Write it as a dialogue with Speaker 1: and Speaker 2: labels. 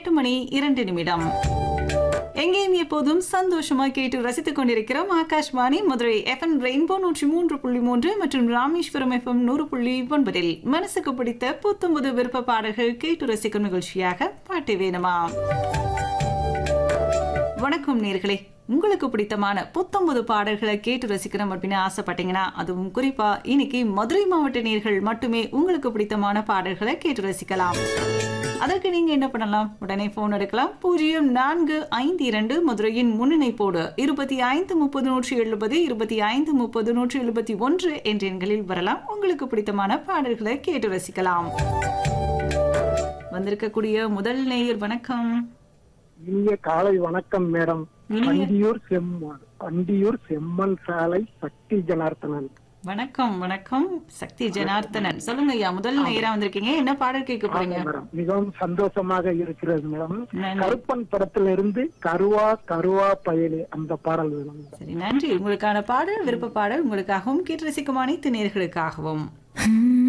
Speaker 1: எட்டு மணி இரண்டு நிமிடம் எங்கேயும் எப்போதும் சந்தோஷமா கேட்டு ரசித்துக் கொண்டிருக்கிறோம் ஆகாஷ்வாணி மதுரை எஃப்எம் ரெயின்போ நூற்றி மூன்று புள்ளி மூன்று மற்றும் ராமேஸ்வரம் எஃப்எம் நூறு புள்ளி ஒன்பதில் மனசுக்கு பிடித்த புத்தம்புது விருப்ப பாடல்கள் கேட்டு ரசிக்கும் நிகழ்ச்சியாக பாட்டு வேணுமா வணக்கம் நேர்களே உங்களுக்கு பிடித்தமான புத்தம்புது பாடல்களை கேட்டு ரசிக்கணும் அப்படின்னு ஆசைப்பட்டீங்கன்னா அதுவும் குறிப்பா இன்னைக்கு மதுரை மாவட்ட நேர்கள் மட்டுமே உங்களுக்கு பிடித்தமான பாடல்களை கேட்டு ரசிக்கலாம் அதற்கு நீங்க என்ன பண்ணலாம் உடனே போன் எடுக்கலாம் பூஜ்ஜியம் நான்கு ஐந்து இரண்டு மதுரையின் முன்னிணைப்போடு இருபத்தி ஐந்து முப்பது நூற்றி எழுபது இருபத்தி ஐந்து முப்பது நூற்றி எழுபத்தி ஒன்று என்ற எண்களில் வரலாம் உங்களுக்கு பிடித்தமான பாடல்களை கேட்டு ரசிக்கலாம் வந்திருக்கக்கூடிய முதல் நேயர் வணக்கம்
Speaker 2: இனிய காலை வணக்கம் மேடம்
Speaker 1: இனிய-
Speaker 2: அண்டியூர் செம்மன் அண்டியூர் செம்மன் சாலை சக்தி ஜனார்த்தனன்
Speaker 1: வணக்கம் வணக்கம் சக்தி ஜனார்த்தனன் சொல்லுங்க ஐயா முதல் நேரா வந்திருக்கீங்க என்ன பாடல் கேட்க போறீங்க
Speaker 2: ஆமா மேடம் மிகவும் சந்தோஷமாக இருக்கிறது மேடம்
Speaker 1: நன்றி.
Speaker 2: கருப்பன் படத்திலிருந்து கருவா கருவா பயலே அந்த பாடல் வேணும்
Speaker 1: சரி நன்றி உங்களுக்கான பாடல் விருப்ப பாடல் உங்களுக்காகவும் கேட்டு ரசிக்கும் அனைத்து நேர்களுக்காகவும்